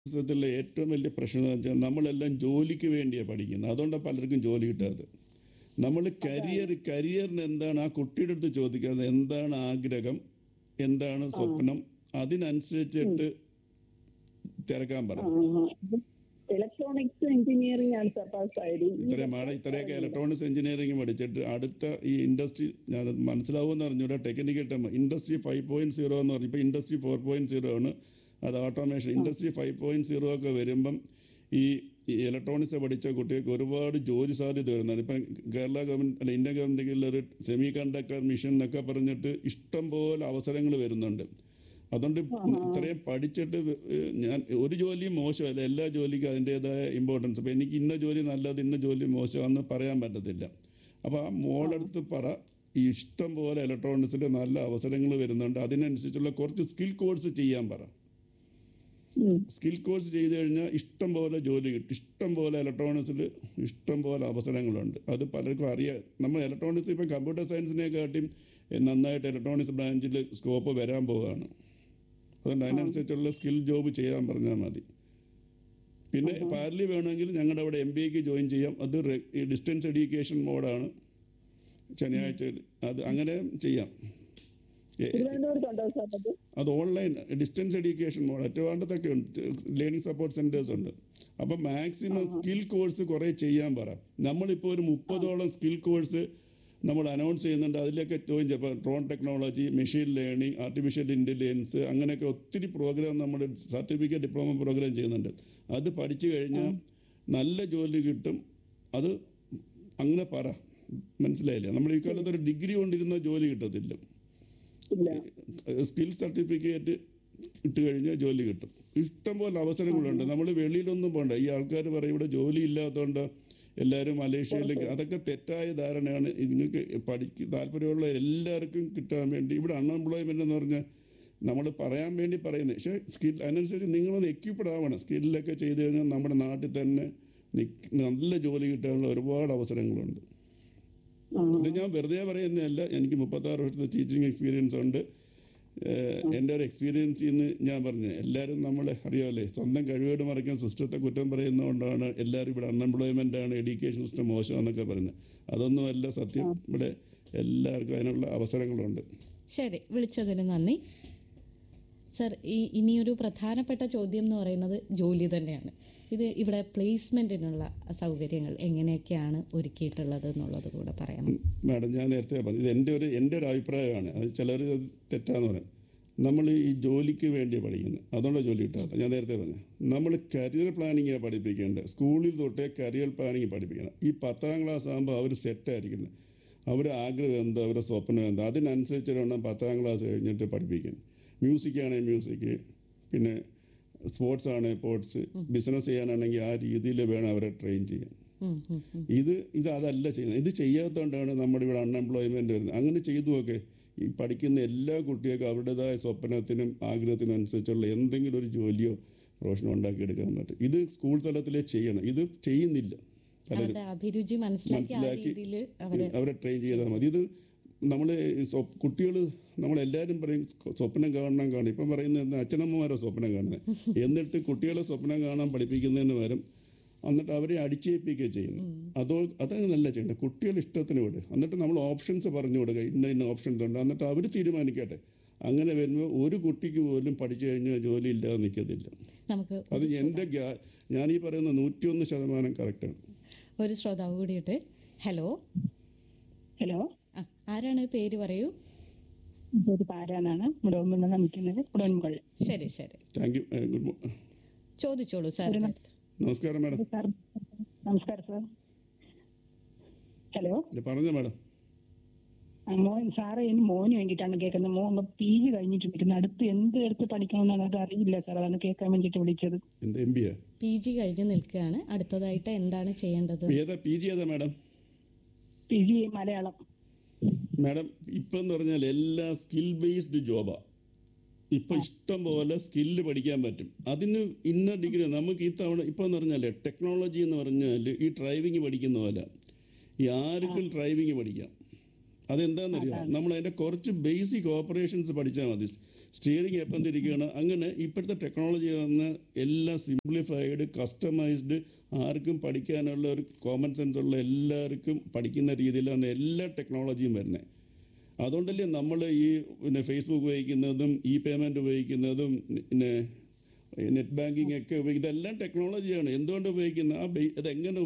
വിദ്യാഭ്യാസത്തിലെ ഏറ്റവും വലിയ പ്രശ്നം എന്ന് വെച്ചാൽ നമ്മളെല്ലാം ജോലിക്ക് വേണ്ടിയാണ് പഠിക്കുന്നത് അതുകൊണ്ടാണ് പലർക്കും ജോലി കിട്ടാത്തത് നമ്മൾ കരിയർ കരിയറിന് എന്താണ് ആ കുട്ടിയുടെ അടുത്ത് ചോദിക്കാതെ എന്താണ് ആഗ്രഹം എന്താണ് സ്വപ്നം അതിനനുസരിച്ചിട്ട് തിരക്കാൻ പറ ഇലക്ട്രോണിക്സ് എഞ്ചിനീയറിംഗ് ആണ് സർ സൈഡ് ഇത്രയും മാഡം ഇത്രയൊക്കെ ഇലക്ട്രോണിക്സ് എഞ്ചിനീയറിംഗ് പഠിച്ചിട്ട് അടുത്ത ഈ ഇൻഡസ്ട്രി ഞാൻ മനസ്സിലാവുമെന്ന് അറിഞ്ഞൂടെ technical time industry five point zero എന്ന് പറഞ്ഞു ഇപ്പോൾ ഇൻഡസ്ട്രി ഫോർ പോയിന്റ് സീറോ ആണ് അത് automation industry five point zero ഒക്കെ വരുമ്പം ഈ ഇലക്ട്രോണിക്സ് പഠിച്ച കുട്ടികൾക്ക് ഒരുപാട് ജോലി സാധ്യത വരുന്നുണ്ട് ഇപ്പം കേരള ഗവൺമെന്റ് അല്ല ഇന്ത്യൻ ഗവൺമെന്റിൽ ഒരു സെമി കണ്ടക്ടർ മിഷൻ എന്നൊക്കെ പറഞ്ഞിട്ട് ഇഷ്ടം പോലെ അവസരങ്ങൾ വരുന്നുണ്ട് അതുകൊണ്ട് ഇത്രയും പഠിച്ചിട്ട് ഏഹ് ഞാൻ ഒരു ജോലിയും മോശമല്ല എല്ലാ ജോലിക്കും അതിൻ്റെതായ ഇമ്പോർട്ടൻസ് അപ്പം എനിക്ക് ഇന്ന ജോലി നല്ലത് ഇന്ന ജോലി മോശമാണെന്ന് പറയാൻ പറ്റത്തില്ല അപ്പോൾ ആ മോളടുത്ത് പറ ഈ ഇഷ്ടം പോലെ ഇലക്ട്രോണിക്സിൽ നല്ല അവസരങ്ങൾ വരുന്നുണ്ട് അതിനനുസരിച്ചുള്ള കുറച്ച് സ്കിൽ കോഴ്സ് ചെയ്യാൻ പറ സ്കിൽ കോഴ്സ് ചെയ്ത് കഴിഞ്ഞാൽ ഇഷ്ടം പോലെ ജോലി കിട്ടും ഇഷ്ടം പോലെ ഇലക്ട്രോണിക്സിൽ ഇഷ്ടം പോലെ അവസരങ്ങളുണ്ട് അത് പലർക്കും അറിയാം നമ്മൾ ഇലക്ട്രോണിക്സ് ഇപ്പം കമ്പ്യൂട്ടർ സയൻസിനെക്കാട്ടിയും നന്നായിട്ട് ഇലക്ട്രോണിക്സ് ബ്രാഞ്ചിൽ സ്കോപ്പ് വരാൻ പോവുകയാണ് അതുകൊണ്ട് അതിനനുസരിച്ചുള്ള സ്കിൽ ജോബ് ചെയ്യാൻ പറഞ്ഞാൽ മതി പിന്നെ പാരലി വേണമെങ്കിൽ ഞങ്ങളുടെ അവിടെ എം ബി എക്ക് ജോയിൻ ചെയ്യാം അത് ഡിസ്റ്റൻസ് എഡ്യൂക്കേഷൻ മോഡാണ് ശനിയാഴ്ച അത് അങ്ങനെ ചെയ്യാം എ- തിരുവനന്തപുരത്തുണ്ടോ സാർ അത് അത് ഓൺലൈൻ ഡിസ്റ്റൻസ് എഡ്യൂക്കേഷൻ മോഡ് ഒറ്റവാണ്ടത്തൊക്കെ ഉണ്ട് ലേണിംഗ് സപ്പോർട്ട് സെന്റേഴ്സ് ഉണ്ട് അപ്പം മാക്സിമം സ്കിൽ കോഴ്സ് കുറേ ചെയ്യാൻ പറ നമ്മളിപ്പോൾ ഒരു മുപ്പതോളം സ്കിൽ കോഴ്സ് നമ്മൾ അനൗൺസ് ചെയ്യുന്നുണ്ട് അതിലൊക്കെ ജോയിൻ ചെയ്യാം drone technology machine learning artificial intelligence അങ്ങനെയൊക്കെ ഒത്തിരി പ്രോഗ്രാം നമ്മൾ സർട്ടിഫിക്കറ്റ് ഡിപ്ലോമ പ്രോഗ്രാം ചെയ്യുന്നുണ്ട് അത് പഠിച്ചു കഴിഞ്ഞാൽ നല്ല ജോലി കിട്ടും അത് അങ്ങനെ പറ മനസ്സിലായില്ലേ നമ്മൾ ഈ കാലത്ത് ഒരു ഡിഗ്രി കൊണ്ടിരുന്ന ജോലി കിട്ടത്തില്ല ഇല്ല സ്കിൽ സർട്ടിഫിക്കറ്റ് ഇട്ട് കഴിഞ്ഞാൽ ജോലി കിട്ടും ഇഷ്ടംപോലെ അവസരങ്ങളുണ്ട് നമ്മൾ വെളിയിലൊന്നും പോകണ്ട ഈ ആൾക്കാർ പറയും ഇവിടെ ജോലി ഇല്ലാത്തതുകൊണ്ട് എല്ലാവരും മലേഷ്യയിലേക്ക് അതൊക്കെ തെറ്റായ ധാരണയാണ് നിങ്ങൾക്ക് പഠിക്ക് താല്പര്യമുള്ള എല്ലാവർക്കും കിട്ടാൻ വേണ്ടി ഇവിടെ അൺഎംപ്ലോയ്മെന്റ് എന്ന് പറഞ്ഞാൽ നമ്മൾ പറയാൻ വേണ്ടി പറയുന്നത് പക്ഷേ സ്കിൽ അതിനനുസരിച്ച് നിങ്ങളൊന്ന് എക്യുപ്ഡ് ആവണം സ്കില്ലൊക്കെ ചെയ്ത് കഴിഞ്ഞാൽ നമ്മുടെ നാട്ടിൽ തന്നെ നിക്ക് നല്ല ജോലി കിട്ടാനുള്ള ഒരുപാട് അവസരങ്ങളുണ്ട് ആ. ഇത് ഞാൻ വെറുതെ പറയുന്നതല്ല എനിക്ക് മുപ്പത്താറ് വർഷത്തെ ടീച്ചിങ് എക്സ്പീരിയൻസ് ഉണ്ട് ഏഹ് എൻ്റെ ഒരു എക്സ്പീരിയൻസിൽ നിന്ന് ഞാൻ പറഞ്ഞു എല്ലാവരും നമ്മളെ അറിയാമല്ലേ സ്വന്തം കഴിവേട് മറിക്കാൻ സിസ്റ്റത്തെ കുറ്റം പറയുന്നതുകൊണ്ടാണ് എല്ലാവരും ഇവിടെ അൺഎംപ്ലോയ്മെൻ്റ് ആണ് എഡ്യൂക്കേഷൻ സിസ്റ്റം മോശമാണെന്നൊക്കെ പറയുന്നത് അതൊന്നുമല്ല സത്യം ഇവിടെ എല്ലാവർക്കും അതിനുള്ള അവസരങ്ങളുണ്ട് ശരി വിളിച്ചതിന് നന്ദി സർ ഈ ഇനിയൊരു പ്രധാനപ്പെട്ട ചോദ്യം എന്ന് പറയുന്നത് ജോലി തന്നെയാണ് ഇത് ഇവിടെ പ്ലേസ്മെന്റിനുള്ള സൗകര്യങ്ങൾ എങ്ങനെയൊക്കെയാണ് ഒരുക്കിയിട്ടുള്ളത് എന്നുള്ളത് കൂടെ പറയണം മാഡം ഞാൻ നേരത്തെ പറഞ്ഞു ഇത് എൻ്റെ ഒരു എൻ്റെ ഒരു അഭിപ്രായമാണ് അത് ചിലർ അത് തെറ്റാന്ന് പറയും നമ്മൾ ഈ ജോലിക്ക് വേണ്ടി പഠിക്കുന്നത് അതുകൊണ്ടാണ് ജോലി കിട്ടാത്ത ഞാൻ നേരത്തെ പറഞ്ഞു നമ്മൾ കരിയർ പ്ലാനിങ്ങാണ് പഠിപ്പിക്കേണ്ടത് സ്കൂളിൽ തൊട്ടേ കരിയർ പ്ലാനിങ് പഠിപ്പിക്കണം ഈ പത്താം ക്ലാസ് ആകുമ്പോൾ അവർ സെറ്റായിരിക്കുന്നത് അവരുടെ ആഗ്രഹം എന്താ അവരുടെ സ്വപ്നം എന്താ അതിനനുസരിച്ച് വേണം പത്താം ക്ലാസ് കഴിഞ്ഞിട്ട് പഠിപ്പിക്കാൻ മ്യൂസിക് ആണെങ്കിൽ മ്യൂസിക് പിന്നെ സ്പോർട്സ് ആണെങ്കിൽ സ്പോർട്സ് ബിസിനസ് ചെയ്യാനാണെങ്കിൽ ആ രീതിയിൽ വേണം അവരെ ട്രെയിൻ ചെയ്യാൻ ഉം, ഉം, ഉം. ഇത് ഇത് അതല്ല ചെയ്യുന്നത് ഇത് ചെയ്യാത്തതുകൊണ്ടാണ് നമ്മുടെ ഇവിടെ അൺഎംപ്ലോയ്മെന്റ് വരുന്നത് അങ്ങനെ ചെയ്തു നോക്കെ ഈ പഠിക്കുന്ന എല്ലാ കുട്ടികൾക്കും അവരുടേതായ സ്വപ്നത്തിനും ആഗ്രഹത്തിനും അനുസരിച്ചുള്ള എന്തെങ്കിലും ഒരു ജോലിയോ പ്രൊഫഷനോ ഉണ്ടാക്കിയെടുക്കാൻ പറ്റും ഇത് സ്കൂൾ തലത്തിലേ ചെയ്യണം ഇത് ചെയ്യുന്നില്ല പലരും അവരുടെ അഭിരുചി മനസ്സിലാക്കി ആ മനസ്സിലാക്കി രീതിയിൽ അവരെ അവരെ ട്രെയിൻ ചെയ്താൽ മതി ഇത് നമ്മൾ കുട്ടികൾ നമ്മളെല്ലാവരും പറയും സ്വപ്നം കാണണം കാണും ഇപ്പം പറയുന്നത് എന്താ അച്ഛനമ്മമാരെ സ്വപ്നം കാണുന്നത് എന്നിട്ട് കുട്ടികളെ സ്വപ്നം കാണാൻ പഠിപ്പിക്കുന്നതിന് പകരം എന്നിട്ട് അവരെ അടിച്ചേൽപ്പിക്കുക ചെയ്യുന്നു അതോ അതാണ് നല്ല ചെയ്യേണ്ടത് കുട്ടികൾ ഇഷ്ടത്തിന് വിട് എന്നിട്ട് നമ്മൾ ഓപ്ഷൻസ് പറഞ്ഞു കൊടുക്കുക ഇന്ന ഇന്ന ഓപ്ഷൻസ് ഉണ്ട് എന്നിട്ട് അവർ തീരുമാനിക്കട്ടെ അങ്ങനെ വരുമ്പോൾ ഒരു കുട്ടിക്ക് പോലും പഠിച്ചു കഴിഞ്ഞാൽ ജോലി ഇല്ലാതെ നിൽക്കത്തില്ല നമുക്ക് അത് എൻ്റെ ഗ്യാ- ഞാൻ ഈ പറയുന്ന നൂറ്റിയൊന്ന് ശതമാനം കറക്റ്റാണ് ഒരു ശ്രോതാവ് കൂടിയിട്ട് ഹലോ ഹലോ ആ, ആരാണ് പേര് പറയൂ ഇതൊരു പാരാന്നാണ് മുടവമ്പെണ്ണ നിൽക്കുന്നത് ഉടൻകൊള്ള ശരി ശരി താങ്ക് യു ഗുഡ് മോ ചോദിച്ചോളൂ സാർ നമസ്കാരം മാഡം സാർ നമസ്കാരം സാർ ഹലോ ഇത് പറഞ്ഞോ മാഡം ആ, മോൻ സാറേ ഇനി മോന് വേണ്ടിയിട്ടാണ് കേൾക്കുന്നത് മോൻ പി ജി കഴിഞ്ഞിട്ട് നിൽക്കുന്നത് അടുത്ത് എന്ത് എടുത്ത് പഠിക്കണമെന്നാണ് അത് അറിയില്ല സാർ അതാണ് കേൾക്കാൻ വേണ്ടിയിട്ട് വിളിച്ചത് എന്ത് എം ബി പി ജി കഴിഞ്ഞ് നിൽക്കുകയാണ് അടുത്തതായിട്ട് എന്താണ് ചെയ്യേണ്ടത് ഏതാ പി ജി ഏതാ madam P G Malayalam madam ഇപ്പം എന്ന് പറഞ്ഞാൽ എല്ലാ സ്കിൽ ബേസ്ഡ് ജോബാ ഇപ്പൊ ഇഷ്ടം പോലെ സ്കില്ല് പഠിക്കാൻ പറ്റും അതിന് ഇന്ന ഡിഗ്രി നമുക്ക് ഈ തവണ ഇപ്പൊ എന്ന് പറഞ്ഞാല് ടെക്നോളജി എന്ന് പറഞ്ഞാൽ ഈ ഡ്രൈവിംഗ് പഠിക്കുന്ന പോലെ ഈ ആർക്കും ഡ്രൈവിംഗ് പഠിക്കാം അതെന്താണെന്നറിയോ നമ്മൾ അതിന്റെ കുറച്ച് ബേസിക് ഓപ്പറേഷൻസ് പഠിച്ചാൽ മതി സ്റ്റിയറിംഗ് എപ്പം തിരിക്കുകയാണ് അങ്ങനെ ഇപ്പോഴത്തെ ടെക്നോളജി വന്ന് എല്ലാം സിംപ്ലിഫൈഡ് കസ്റ്റമൈസ്ഡ് ആർക്കും പഠിക്കാനുള്ള ഒരു കോമൺ സെൻസ് ഉള്ള എല്ലാവർക്കും പഠിക്കുന്ന രീതിയിലാണ് എല്ലാ ടെക്നോളജിയും വരുന്നത് അതുകൊണ്ടല്ലേ നമ്മൾ ഈ പിന്നെ ഫേസ്ബുക്ക് ഉപയോഗിക്കുന്നതും ഇ പേയ്മെന്റ് ഉപയോഗിക്കുന്നതും പിന്നെ നെറ്റ് ബാങ്കിങ് ഒക്കെ ഉപയോഗിക്കുന്നത് ഇതെല്ലാം ടെക്നോളജിയാണ് എന്തുകൊണ്ട് ഉപയോഗിക്കുന്നത് ആ ബേ- ഇതെങ്ങനെ